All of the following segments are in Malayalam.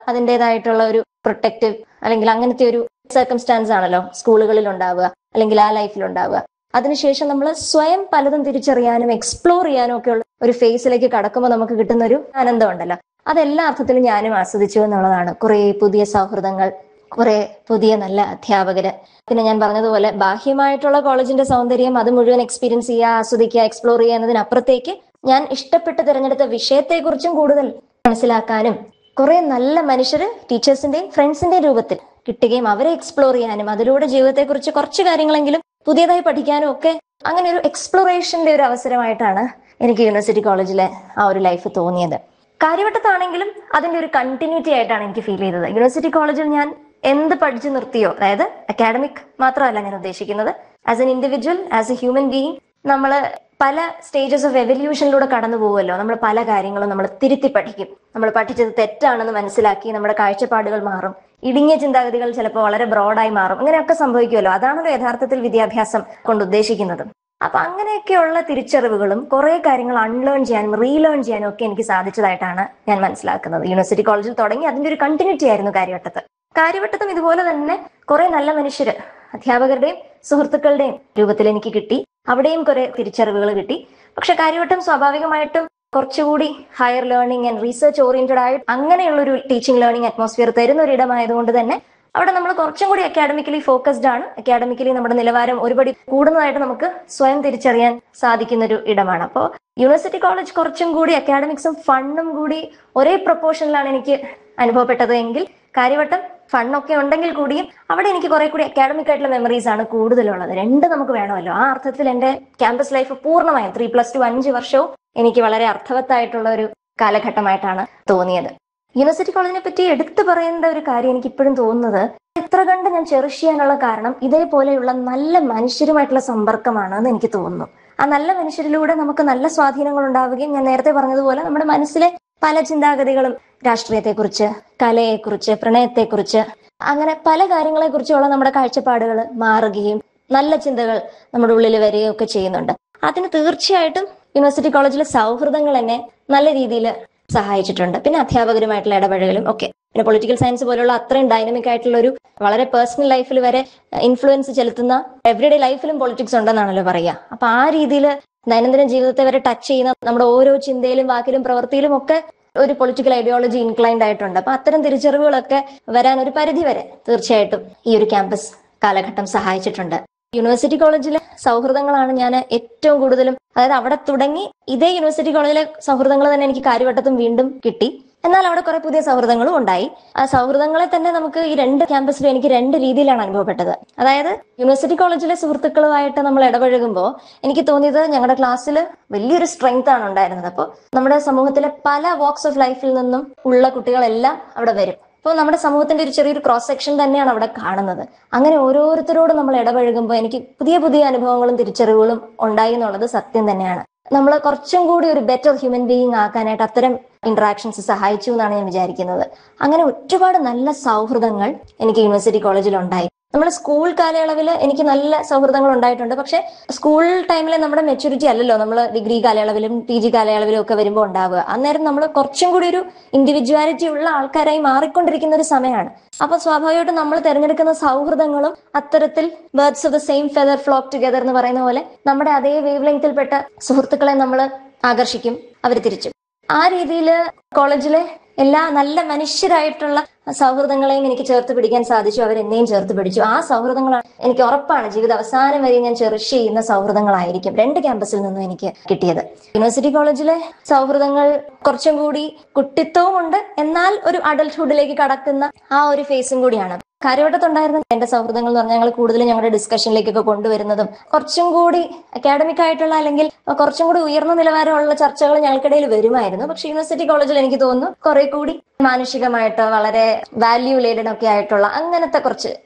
അതിൻ്റെതായിട്ടുള്ള ഒരു പ്രൊട്ടക്റ്റീവ് അല്ലെങ്കിൽ അങ്ങനത്തെ ഒരു സർക്കംസ്റ്റാൻസ് ആണല്ലോ സ്കൂളുകളിൽ ഉണ്ടാവുക അല്ലെങ്കിൽ ആ ലൈഫിൽ ഉണ്ടാവുക അതിനുശേഷം നമ്മൾ സ്വയം പലതും തിരിച്ചറിയാനും എക്സ്പ്ലോർ ചെയ്യാനും ഒക്കെ ഉള്ള ഒരു ഫേസിലേക്ക് കടക്കുമ്പോൾ നമുക്ക് കിട്ടുന്ന ഒരു ആനന്ദം ഉണ്ടല്ലോ അതെല്ലാ അർത്ഥത്തിലും ഞാനും ആസ്വദിച്ചു എന്നുള്ളതാണ് കുറെ പുതിയ സൗഹൃദങ്ങൾ കുറെ പുതിയ നല്ല അധ്യാപകര് പിന്നെ ഞാൻ പറഞ്ഞതുപോലെ ബാഹ്യമായിട്ടുള്ള കോളേജിന്റെ സൗന്ദര്യം അത് മുഴുവൻ എക്സ്പീരിയൻസ് ചെയ്യുക ആസ്വദിക്കുക എക്സ്പ്ലോർ ചെയ്യുക എന്നതിനപ്പുറത്തേക്ക് ഞാൻ ഇഷ്ടപ്പെട്ട് തിരഞ്ഞെടുത്ത വിഷയത്തെക്കുറിച്ചും കൂടുതൽ മനസ്സിലാക്കാനും കുറെ നല്ല മനുഷ്യർ ടീച്ചേഴ്സിന്റെയും ഫ്രണ്ട്സിന്റെയും രൂപത്തിൽ കിട്ടുകയും അവരെ എക്സ്പ്ലോർ ചെയ്യാനും അതിലൂടെ ജീവിതത്തെക്കുറിച്ച് കുറച്ച് കാര്യങ്ങളെങ്കിലും പുതിയതായി പഠിക്കാനും ഒക്കെ അങ്ങനെ ഒരു എക്സ്പ്ലോറേഷന്റെ ഒരു അവസരമായിട്ടാണ് എനിക്ക് യൂണിവേഴ്സിറ്റി കോളേജിലെ ആ ഒരു ലൈഫ് തോന്നിയത് കാര്യവട്ടത്താണെങ്കിലും അതിന്റെ ഒരു കണ്ടിന്യൂറ്റി ആയിട്ടാണ് എനിക്ക് ഫീൽ ചെയ്തത് യൂണിവേഴ്സിറ്റി കോളേജിൽ ഞാൻ എന്ത് പഠിച്ചു നിർത്തിയോ അതായത് അക്കാഡമിക് മാത്രമല്ല ഞാൻ ഉദ്ദേശിക്കുന്നത് as an individual as a human being നമ്മൾ പല സ്റ്റേജസ് ഓഫ് എവല്യൂഷനിലൂടെ കടന്നു പോകുമല്ലോ നമ്മൾ പല കാര്യങ്ങളും നമ്മൾ തിരുത്തി പഠിക്കും നമ്മൾ പഠിച്ചത് തെറ്റാണെന്ന് മനസ്സിലാക്കി നമ്മുടെ കാഴ്ചപ്പാടുകൾ മാറും ഇടുങ്ങിയ ചിന്താഗതികൾ ചിലപ്പോൾ വളരെ ബ്രോഡായി മാറും അങ്ങനെയൊക്കെ സംഭവിക്കുമല്ലോ അതാണല്ലോ യഥാർത്ഥത്തിൽ വിദ്യാഭ്യാസം കൊണ്ട് ഉദ്ദേശിക്കുന്നത് അപ്പൊ അങ്ങനെയൊക്കെയുള്ള തിരിച്ചറിവുകളും കുറെ കാര്യങ്ങൾ അൺലേൺ ചെയ്യാനും റീലേൺ ചെയ്യാനും ഒക്കെ എനിക്ക് സാധിച്ചതായിട്ടാണ് ഞാൻ മനസ്സിലാക്കുന്നത് യൂണിവേഴ്സിറ്റി കോളേജിൽ തുടങ്ങി അതിന്റെ ഒരു കണ്ടിന്യൂറ്റി ആയിരുന്നു കാര്യവട്ടത്ത് കാര്യവട്ടത്തും ഇതുപോലെ തന്നെ കുറെ നല്ല മനുഷ്യര് അധ്യാപകരുടെയും സുഹൃത്തുക്കളുടെയും രൂപത്തിൽ എനിക്ക് കിട്ടി അവിടെയും കുറെ തിരിച്ചറിവുകൾ കിട്ടി പക്ഷെ കാര്യവട്ടം സ്വാഭാവികമായിട്ടും കുറച്ചുകൂടി higher learning and research oriented ആയിട്ട് അങ്ങനെയുള്ള ഒരു ടീച്ചിങ് ലേണിംഗ് അറ്റ്മോസ്ഫിയർ തരുന്ന ഒരു ഇടമായതുകൊണ്ട് തന്നെ അവിടെ നമ്മൾ കുറച്ചും കൂടി അക്കാഡമിക്കലി ഫോക്കസ്ഡ് ആണ് അക്കാഡമിക്കലി നമ്മുടെ നിലവാരം ഒരുപടി കൂടുന്നതായിട്ട് നമുക്ക് സ്വയം തിരിച്ചറിയാൻ സാധിക്കുന്ന ഒരു ഇടമാണ് അപ്പോൾ യൂണിവേഴ്സിറ്റി കോളേജ് കുറച്ചും കൂടി അക്കാഡമിക്സും ഫണ്ടും കൂടി ഒരേ പ്രൊപ്പോർഷനിലാണ് എനിക്ക് അനുഭവപ്പെട്ടത് എങ്കിൽ കാര്യവട്ടം ഫണ്ടൊക്കെ ഉണ്ടെങ്കിൽ കൂടിയും അവിടെ എനിക്ക് കുറെ കൂടി അക്കാഡമിക് ആയിട്ടുള്ള മെമ്മറീസ് ആണ് കൂടുതലുള്ളത് രണ്ട് നമുക്ക് വേണമല്ലോ ആ അർത്ഥത്തിൽ എന്റെ ക്യാമ്പസ് ലൈഫ് പൂർണ്ണമായും ത്രീ പ്ലസ് ടു അഞ്ച് വർഷവും എനിക്ക് വളരെ അർത്ഥവത്തായിട്ടുള്ള ഒരു കാലഘട്ടമായിട്ടാണ് തോന്നിയത് യൂണിവേഴ്സിറ്റി കോളേജിനെ പറ്റി എടുത്തു പറയേണ്ട ഒരു കാര്യം എനിക്ക് ഇപ്പോഴും തോന്നുന്നത് ഇത്ര കണ്ട് ഞാൻ ചെറിഷ് ചെയ്യാനുള്ള കാരണം ഇതേപോലെയുള്ള നല്ല മനുഷ്യരുമായിട്ടുള്ള സമ്പർക്കമാണ് എന്ന് എനിക്ക് തോന്നുന്നു ആ നല്ല മനുഷ്യരിലൂടെ നമുക്ക് നല്ല സ്വാധീനങ്ങൾ ഉണ്ടാവുകയും ഞാൻ നേരത്തെ പറഞ്ഞതുപോലെ നമ്മുടെ മനസ്സിലെ പല ചിന്താഗതികളും രാഷ്ട്രീയത്തെക്കുറിച്ച് കലയെക്കുറിച്ച് പ്രണയത്തെക്കുറിച്ച് അങ്ങനെ പല കാര്യങ്ങളെക്കുറിച്ചുള്ള നമ്മുടെ കാഴ്ചപ്പാടുകൾ മാറുകയും നല്ല ചിന്തകൾ നമ്മുടെ ഉള്ളിൽ വരികയും ഒക്കെ ചെയ്യുന്നുണ്ട് അതിന് തീർച്ചയായിട്ടും യൂണിവേഴ്സിറ്റി കോളേജിലെ സൗഹൃദങ്ങൾ എന്നെ നല്ല രീതിയിൽ സഹായിച്ചിട്ടുണ്ട് പിന്നെ അധ്യാപകരുമായിട്ടുള്ള ഇടപഴകലും ഒക്കെ പിന്നെ പൊളിറ്റിക്കൽ സയൻസ് പോലുള്ള അത്രയും ഡൈനമിക് ആയിട്ടുള്ള ഒരു വളരെ പേഴ്സണൽ ലൈഫിൽ വരെ ഇൻഫ്ലുവൻസ് ചെലുത്തുന്ന എവറിഡേ ലൈഫിലും പൊളിറ്റിക്സ് ഉണ്ടെന്നാണല്ലോ പറയുക അപ്പൊ ആ രീതിയിൽ ദൈനംദിന ജീവിതത്തെ വരെ ടച്ച് ചെയ്യുന്ന നമ്മുടെ ഓരോ ചിന്തയിലും വാക്കിലും പ്രവൃത്തിയിലും ഒക്കെ ഒരു പൊളിറ്റിക്കൽ ഐഡിയോളജി ഇൻക്ലൈൻഡ് ആയിട്ടുണ്ട് അപ്പൊ അത്തരം തിരിച്ചറിവുകളൊക്കെ വരാൻ ഒരു പരിധി വരെ തീർച്ചയായിട്ടും ഈ ഒരു ക്യാമ്പസ് കാലഘട്ടം സഹായിച്ചിട്ടുണ്ട് യൂണിവേഴ്സിറ്റി കോളേജിലെ സൗഹൃദങ്ങളാണ് ഞാൻ ഏറ്റവും കൂടുതലും അതായത് അവിടെ തുടങ്ങി ഇതേ യൂണിവേഴ്സിറ്റി കോളേജിലെ സൗഹൃദങ്ങൾ തന്നെ എനിക്ക് കാര്യവട്ടത്തും വീണ്ടും കിട്ടി എന്നാൽ അവിടെ കുറെ പുതിയ സൗഹൃദങ്ങളും ഉണ്ടായി ആ സൗഹൃദങ്ങളെ തന്നെ നമുക്ക് ഈ രണ്ട് ക്യാമ്പസിലും എനിക്ക് രണ്ട് രീതിയിലാണ് അനുഭവപ്പെട്ടത് അതായത് യൂണിവേഴ്സിറ്റി കോളേജിലെ സുഹൃത്തുക്കളുമായിട്ട് നമ്മൾ ഇടപഴകുമ്പോൾ എനിക്ക് തോന്നിയത് ഞങ്ങളുടെ ക്ലാസ്സിൽ വലിയൊരു സ്ട്രെങ്ത് ആണ് ഉണ്ടായിരുന്നത് അപ്പോൾ നമ്മുടെ സമൂഹത്തിലെ പല വാക്സ് ഓഫ് ലൈഫിൽ നിന്നും ഉള്ള കുട്ടികളെല്ലാം അവിടെ വരും അപ്പോൾ നമ്മുടെ സമൂഹത്തിന്റെ ഒരു ചെറിയൊരു ക്രോസ് സെക്ഷൻ തന്നെയാണ് അവിടെ കാണുന്നത് അങ്ങനെ ഓരോരുത്തരോടും നമ്മൾ ഇടപഴകുമ്പോൾ എനിക്ക് പുതിയ പുതിയ അനുഭവങ്ങളും തിരിച്ചറിവുകളും ഉണ്ടായി എന്നുള്ളത് സത്യം തന്നെയാണ് നമ്മൾ കുറച്ചും കൂടി ഒരു ബെറ്റർ ഹ്യൂമൻ ബീയിങ് ആക്കാനായിട്ട് അത്തരം ഇന്ററാക്ഷൻസ് സഹായിച്ചു എന്നാണ് ഞാൻ വിചാരിക്കുന്നത് അങ്ങനെ ഒരുപാട് നല്ല സൗഹൃദങ്ങൾ എനിക്ക് യൂണിവേഴ്സിറ്റി കോളേജിൽ ഉണ്ടായി നമ്മുടെ സ്കൂൾ കാലയളവിൽ എനിക്ക് നല്ല സൗഹൃദങ്ങൾ ഉണ്ടായിട്ടുണ്ട് പക്ഷെ സ്കൂൾ ടൈമിലെ നമ്മുടെ മെച്ചൂരിറ്റി അല്ലല്ലോ നമ്മൾ ഡിഗ്രി കാലയളവിലും പി ജി കാലയളവിലും ഒക്കെ വരുമ്പോൾ ഉണ്ടാവുക അന്നേരം നമ്മൾ കുറച്ചും കൂടി ഒരു ഇൻഡിവിജ്വാലിറ്റി ഉള്ള ആൾക്കാരായി മാറിക്കൊണ്ടിരിക്കുന്ന ഒരു സമയമാണ് അപ്പൊ സ്വാഭാവികമായിട്ടും നമ്മൾ തിരഞ്ഞെടുക്കുന്ന സൗഹൃദങ്ങളും അത്തരത്തിൽ birds of the same feather flock together എന്ന് പറയുന്ന പോലെ നമ്മുടെ അതേ വേവ് ലെങ്തിൽപ്പെട്ട സുഹൃത്തുക്കളെ നമ്മൾ ആകർഷിക്കും അവർ തിരിച്ചും ആ രീതിയിൽ കോളേജിലെ എല്ലാ നല്ല മനുഷ്യരായിട്ടുള്ള സൗഹൃദങ്ങളെയും എനിക്ക് ചേർത്ത് പിടിക്കാൻ സാധിച്ചു അവർ എന്നെയും ചേർത്ത് പിടിച്ചു ആ സൗഹൃദങ്ങളാണ് എനിക്ക് ഉറപ്പാണ് ജീവിത അവസാനം വരെ ഞാൻ ചെറിഷ് ചെയ്യുന്ന സൗഹൃദങ്ങളായിരിക്കും രണ്ട് ക്യാമ്പസിൽ നിന്നും എനിക്ക് കിട്ടിയത് യൂണിവേഴ്സിറ്റി കോളേജിലെ സൗഹൃദങ്ങൾ കുറച്ചും കൂടി കുട്ടിത്വവും ഉണ്ട് എന്നാൽ ഒരു അഡൽട്ട്ഹുഡിലേക്ക് കടക്കുന്ന ആ ഒരു ഫേസും കൂടിയാണ് കാര്യവട്ടത്തുണ്ടായിരുന്ന എന്റെ സൗഹൃദങ്ങൾ എന്ന് പറഞ്ഞാൽ ഞങ്ങൾ കൂടുതലും ഞങ്ങളുടെ ഡിസ്കഷനിലേക്കൊക്കെ കൊണ്ടുവരുന്നതും കുറച്ചും കൂടി അക്കാഡമിക് ആയിട്ടുള്ള അല്ലെങ്കിൽ കുറച്ചും കൂടി ഉയർന്ന നിലവാരമുള്ള ചർച്ചകൾ ഞങ്ങൾക്കിടയിൽ വരുമായിരുന്നു പക്ഷെ യൂണിവേഴ്സിറ്റി കോളേജിൽ എനിക്ക് തോന്നുന്നു കുറെ കൂടി മാനുഷികമായിട്ട് വളരെ വാല്യൂ ലേഡഡ് ഒക്കെ ആയിട്ടുള്ള അങ്ങനത്തെ കുറച്ച്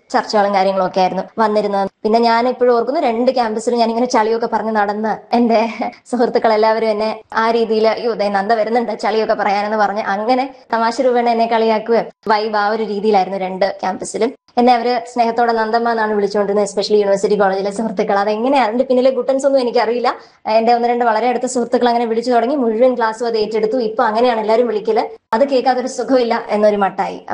ചർച്ചകളും കാര്യങ്ങളും ഒക്കെ ആയിരുന്നു വന്നിരുന്നത് പിന്നെ ഞാൻ ഇപ്പോഴും ഓർക്കുന്നു രണ്ട് ക്യാമ്പസിലും ഞാൻ ഇങ്ങനെ ചളിയൊക്കെ പറഞ്ഞ് നടന്ന് എന്റെ സുഹൃത്തുക്കൾ എല്ലാവരും എന്നെ ആ രീതിയിൽ അയ്യോ ദേ നന്ദ വരുന്നുണ്ട് ചളിയൊക്കെ പറയാനെന്ന് പറഞ്ഞ് അങ്ങനെ തമാശ രൂപേണ എന്നെ കളിയാക്കുകയും വൈബ് ആ ഒരു രീതിയിലായിരുന്നു രണ്ട് ക്യാമ്പസിലും എന്നെ അവര് സ്നേഹത്തോടെ നന്ദമ്മ എന്നാണ് വിളിച്ചുകൊണ്ടിരുന്നത് എസ്പെഷ്യലി യൂണിവേഴ്സിറ്റി കോളേജിലെ സുഹൃത്തുക്കൾ അതെങ്ങനെയാണ് അതിന്റെ പിന്നിലെ ഗുട്ടൻസ് ഒന്നും എനിക്കറിയില്ല എന്റെ ഒന്ന് രണ്ട് വളരെ അടുത്ത സുഹൃത്തുക്കൾ അങ്ങനെ വിളിച്ചു തുടങ്ങി മുഴുവൻ ക്ലാസ്സും അത് ഏറ്റെടുത്തു ഇപ്പൊ അങ്ങനെയാണ് എല്ലാവരും വിളിക്കല് അത് കേൾക്കാതൊരു സുഖമില്ല എന്നൊരു മട്ടായി